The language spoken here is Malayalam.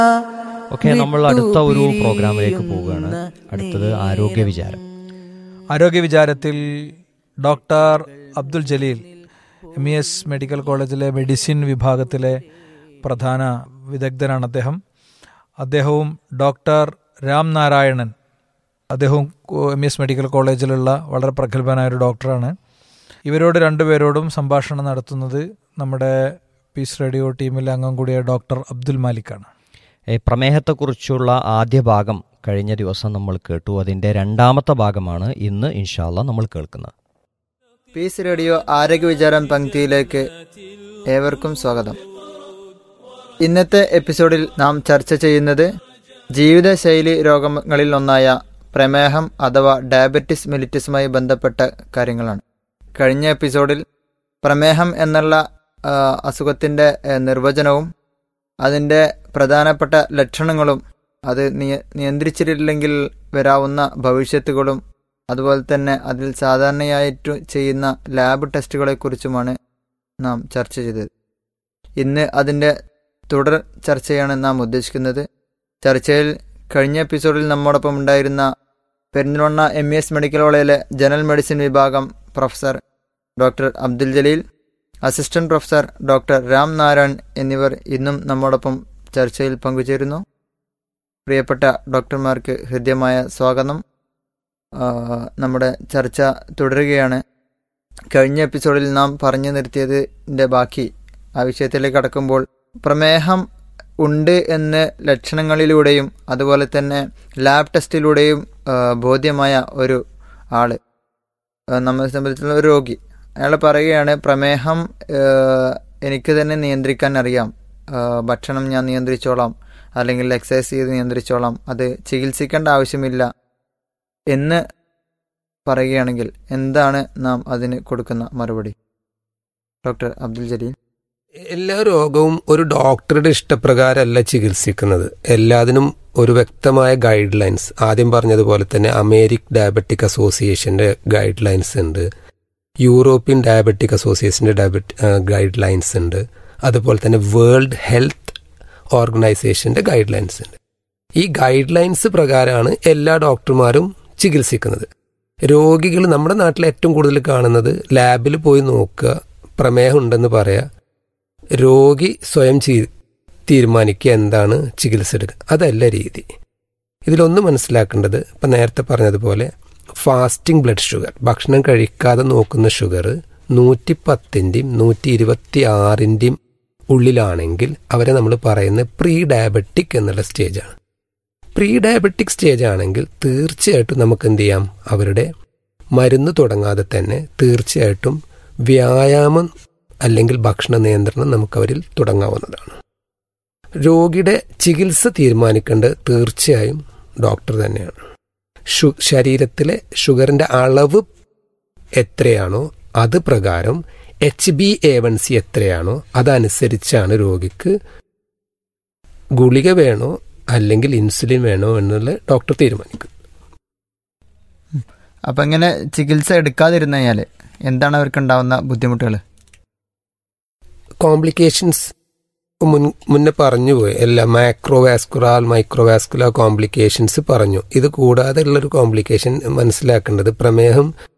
ഓക്കെ നമ്മൾ അടുത്ത ഒരു പ്രോഗ്രാമിലേക്ക് പോവുകയാണ് അടുത്തത് ആരോഗ്യ വിചാരം ആരോഗ്യ വിചാരത്തിൽ doctor Abdul Jaleel M E S medical കോളേജിലെ മെഡിസിൻ വിഭാഗത്തിലെ പ്രധാന വിദഗ്ധനാണ് അദ്ദേഹം അദ്ദേഹവും ഡോക്ടർ രാം നാരായണൻ അദ്ദേഹവും എം ഇ എസ് മെഡിക്കൽ കോളേജിലുള്ള വളരെ പ്രഗത്ഭനായ ഒരു ഡോക്ടറാണ് ഇവരോട് രണ്ടുപേരോടും സംഭാഷണം നടത്തുന്നത് നമ്മുടെ പീസ് റേഡിയോ ടീമിലെ അംഗം കൂടിയ ഡോക്ടർ അബ്ദുൽ മാലിക്കാണ് ഏ, പ്രമേഹത്തെക്കുറിച്ചുള്ള ആദ്യ ഭാഗം കഴിഞ്ഞ ദിവസം നമ്മൾ കേട്ടു അതിൻ്റെ രണ്ടാമത്തെ ഭാഗമാണ് ഇന്ന് ഇൻഷാല്ല നമ്മൾ കേൾക്കുന്നത് പീസ് റേഡിയോ ആരോഗ്യ വിചാരം പങ്ക്തിയിലേക്ക് ഏവർക്കും സ്വാഗതം ഇന്നത്തെ എപ്പിസോഡിൽ നാം ചർച്ച ചെയ്യുന്നത് ജീവിതശൈലി രോഗങ്ങളിൽ ഒന്നായ പ്രമേഹം അഥവാ ഡയബറ്റിസ് മെലിറ്റിസുമായി ബന്ധപ്പെട്ട കാര്യങ്ങളാണ് കഴിഞ്ഞ എപ്പിസോഡിൽ പ്രമേഹം എന്നുള്ള ആ, അസുഖത്തിൻ്റെ ഏ, നിർവചനവും അതിൻ്റെ പ്രധാനപ്പെട്ട ലക്ഷണങ്ങളും അത് നിയ നിയന്ത്രിച്ചിട്ടില്ലെങ്കിൽ വരാവുന്ന ഭവിഷ്യത്തുകളും അതുപോലെ തന്നെ അതിൽ സാധാരണയായിട്ട് ചെയ്യുന്ന ലാബ് ടെസ്റ്റുകളെക്കുറിച്ചുമാണ് നാം ചർച്ച ചെയ്തത് ഇന്ന് അതിൻ്റെ തുടർ ചർച്ചയാണ് നാം ഉദ്ദേശിക്കുന്നത് ചർച്ചയിൽ കഴിഞ്ഞ എപ്പിസോഡിൽ നമ്മോടൊപ്പം ഉണ്ടായിരുന്ന Perinthalmanna M E S medical കോളേജിലെ ജനറൽ മെഡിസിൻ വിഭാഗം professor doctor Abdul Jaleel assistant professor doctor Ram Narayan എന്നിവർ ഇന്നും നമ്മോടൊപ്പം ചർച്ചയിൽ പങ്കുചേരുന്നു പ്രിയപ്പെട്ട ഡോക്ടർമാർക്ക് ഹൃദ്യമായ സ്വാഗതം ആ, നമ്മുടെ ചർച്ച തുടരുകയാണ് കഴിഞ്ഞ എപ്പിസോഡിൽ നാം പറഞ്ഞു നിർത്തിയതിൻ്റെ ബാക്കി ആ വിഷയത്തിലേക്ക് കടക്കുമ്പോൾ പ്രമേഹം ഉണ്ട് എന്ന് ലക്ഷണങ്ങളിലൂടെയും അതുപോലെ തന്നെ ലാബ് ടെസ്റ്റിലൂടെയും ആ, ബോധ്യമായ ഒരു ആള് ആ, നമ്മെ സംബന്ധിച്ചുള്ള ഒരു രോഗി അയാൾ പറയുകയാണ് പ്രമേഹം ആ, എനിക്ക് തന്നെ നിയന്ത്രിക്കാൻ അറിയാം ആ, ഭക്ഷണം ഞാൻ നിയന്ത്രിച്ചോളാം അല്ലെങ്കിൽ എക്സസൈസ് ചെയ്ത് നിയന്ത്രിച്ചോളാം അത് ചികിത്സിക്കേണ്ട ആവശ്യമില്ല എന്ന് പറയുകയാണെങ്കിൽ എന്താണ് നാം അതിന് കൊടുക്കുന്ന മറുപടി ഡോക്ടർ അബ്ദുൽ ജലീൽ എല്ലാ രോഗവും ഒരു ഡോക്ടറുടെ ഇഷ്ടപ്രകാരമല്ല ചികിത്സിക്കുന്നത് എല്ലാത്തിനും ഒരു വ്യക്തമായ ഗൈഡ് ലൈൻസ് ആദ്യം പറഞ്ഞതുപോലെ തന്നെ അമേരിക് ഡയബറ്റിക് അസോസിയേഷന്റെ ഗൈഡ് ലൈൻസ് ഉണ്ട് യൂറോപ്യൻ ഡയബറ്റിക് അസോസിയേഷന്റെ ഗൈഡ് ലൈൻസ് ഉണ്ട് അതുപോലെ തന്നെ വേൾഡ് ഹെൽത്ത് ഓർഗനൈസേഷന്റെ ഗൈഡ് ലൈൻസ് ഉണ്ട് ഈ ഗൈഡ് ലൈൻസ് പ്രകാരമാണ് എല്ലാ ഡോക്ടർമാരും ചികിത്സിക്കുന്നത് രോഗികൾ നമ്മുടെ നാട്ടിൽ ഏറ്റവും കൂടുതൽ കാണുന്നത് ലാബിൽ പോയി നോക്കുക പ്രമേഹം ഉണ്ടെന്ന് പറയാ രോഗി സ്വയം ചെയ്- തീരുമാനിക്കുക എന്താണ് ചികിത്സ എടുക്കുക അതല്ല രീതി ഇതിലൊന്ന് മനസ്സിലാക്കേണ്ടത് ഇപ്പം നേരത്തെ പറഞ്ഞതുപോലെ ഫാസ്റ്റിംഗ് ബ്ലഡ് ഷുഗർ ഭക്ഷണം കഴിക്കാതെ നോക്കുന്ന ഷുഗർ നൂറ്റി പത്തിൻ്റെയും നൂറ്റി ഇരുപത്തി ആറിൻ്റെയും ഉള്ളിലാണെങ്കിൽ അവരെ നമ്മൾ പറയുന്നത് പ്രീ ഡയബറ്റിക് എന്നുള്ള സ്റ്റേജാണ് പ്രീ ഡയബറ്റിക് സ്റ്റേജ് ആണെങ്കിൽ തീർച്ചയായിട്ടും നമുക്ക് എന്ത് ചെയ്യാം അവരുടെ മരുന്ന് തുടങ്ങാതെ തന്നെ തീർച്ചയായിട്ടും വ്യായാമം അല്ലെങ്കിൽ ഭക്ഷണ നിയന്ത്രണം നമുക്ക് അവരിൽ തുടങ്ങാവുന്നതാണ് രോഗിയുടെ ചികിത്സ തീരുമാനിക്കേണ്ടത് തീർച്ചയായും ഡോക്ടർ തന്നെയാണ് ഷു ശരീരത്തിലെ ഷുഗറിന്റെ അളവ് എത്രയാണോ അത് പ്രകാരം H B A one C എത്രയാണോ അതനുസരിച്ചാണ് രോഗിക്ക് ഗുളിക വേണോ അല്ലെങ്കിൽ ഇൻസുലിൻ വേണോ എന്നുള്ള ഡോക്ടർ തീരുമാനിക്കും അപ്പം ഇങ്ങനെ ചികിത്സ എടുക്കാതിരുന്നു കഴിഞ്ഞാൽ എന്താണ് അവർക്ക് ഉണ്ടാവുന്ന ബുദ്ധിമുട്ടുകൾ കോംപ്ലിക്കേഷൻസ് മുൻ മുന്നേ പറഞ്ഞു പോയി എല്ലാ മാക്രോവാസ്കുലാർ മൈക്രോവാസ്കുലാർ കോംപ്ലിക്കേഷൻസ് പറഞ്ഞു ഇത് കൂടാതെ ഉള്ളൊരു കോംപ്ലിക്കേഷൻ മനസ്സിലാക്കേണ്ടത് പ്രമേഹം